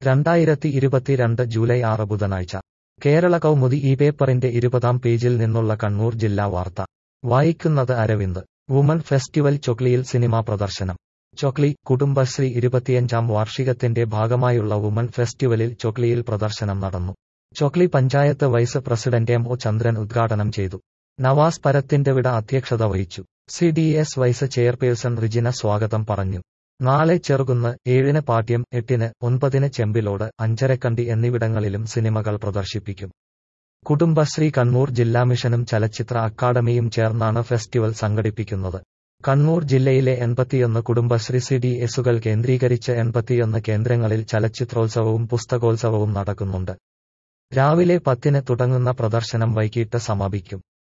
രണ്ടായിരത്തി ഇരുപത്തിരണ്ട് ജൂലൈ ആറ് ബുധനാഴ്ച കേരള കൗമുദി ഈ പേപ്പറിന്റെ ഇരുപതാം പേജിൽ നിന്നുള്ള കണ്ണൂർ ജില്ലാ വാർത്ത വായിക്കുന്നത് അരവിന്ദ് വുമൺ ഫെസ്റ്റിവൽ ചൊക്ലിയിൽ സിനിമാ പ്രദർശനം ചൊക്ലി കുടുംബശ്രീ ഇരുപത്തിയഞ്ചാം വാർഷികത്തിന്റെ ഭാഗമായുള്ള വുമൺ ഫെസ്റ്റിവലിൽ ചൊക്ലിയിൽ പ്രദർശനം നടന്നു Chokli panchayat vice president M O Chandran ഉദ്ഘാടനം ചെയ്തു നവാസ് പരത്തിന്റെ വിട അധ്യക്ഷത വഹിച്ചു C D S vice chairperson Rijina സ്വാഗതം പറഞ്ഞു നാളെ ചെറുകുന്ന് ഏഴിന് പാട്യം എട്ടിന് ഒൻപതിന് ചെമ്പിലോട് അഞ്ചരക്കണ്ടി എന്നിവിടങ്ങളിലും സിനിമകൾ പ്രദർശിപ്പിക്കും കുടുംബശ്രീ കണ്ണൂർ ജില്ലാ മിഷനും ചലച്ചിത്ര അക്കാദമിയും ചേർന്നാണ് ഫെസ്റ്റിവൽ സംഘടിപ്പിക്കുന്നത് കണ്ണൂർ ജില്ലയിലെ എൺപത്തിയൊന്ന് കുടുംബശ്രീ സി ഡി എസുകൾ കേന്ദ്രീകരിച്ച് എൺപത്തിയൊന്ന് കേന്ദ്രങ്ങളിൽ ചലച്ചിത്രോത്സവവും പുസ്തകോത്സവവും നടക്കുന്നുണ്ട് രാവിലെ പത്തിന് തുടങ്ങുന്ന പ്രദർശനം വൈകിട്ട് സമാപിക്കും